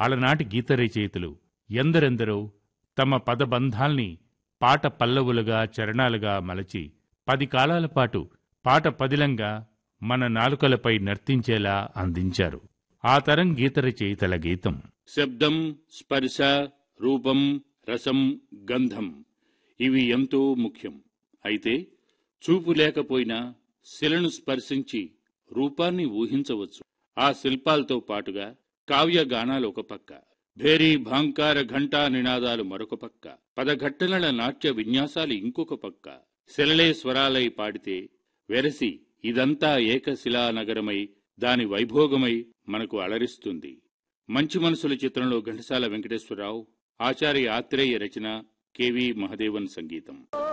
అలనాటి గీత రచయితలు ఎందరెందరో తమ పదబంధాల్ని పాట పల్లవులుగా చరణాలుగా మలచి పది కాలాల పాటు పాట పదిలంగా మన నాలుకలపై నర్తించేలా అందించారు ఆ తరం గీత రచయితల గీతం శబ్దం స్పర్శ రూపం రసం గంధం ఇవి ఎంతో ముఖ్యం అయితే చూపు లేకపోయినా శిలను స్పర్శించి రూపాన్ని ఊహించవచ్చు ఆ శిల్పాలతో పాటుగా కావ్య గానాలు ఒక పక్క భేరీ భాంకార ఘంటా నినాదాలు మరొక పక్క పదఘట్టనల నాట్య విన్యాసాలు ఇంకొక పక్క శిలలే స్వరాలై పాడితే వెరసి ఇదంతా ఏకశిలా నగరమై దాని వైభోగమై మనకు అలరిస్తుంది మంచి మనసుల చిత్రంలో ఘంటసాల వెంకటేశ్వరరావు ఆచార్య ఆత్రేయ రచన కెవి మహదేవన్ సంగీతం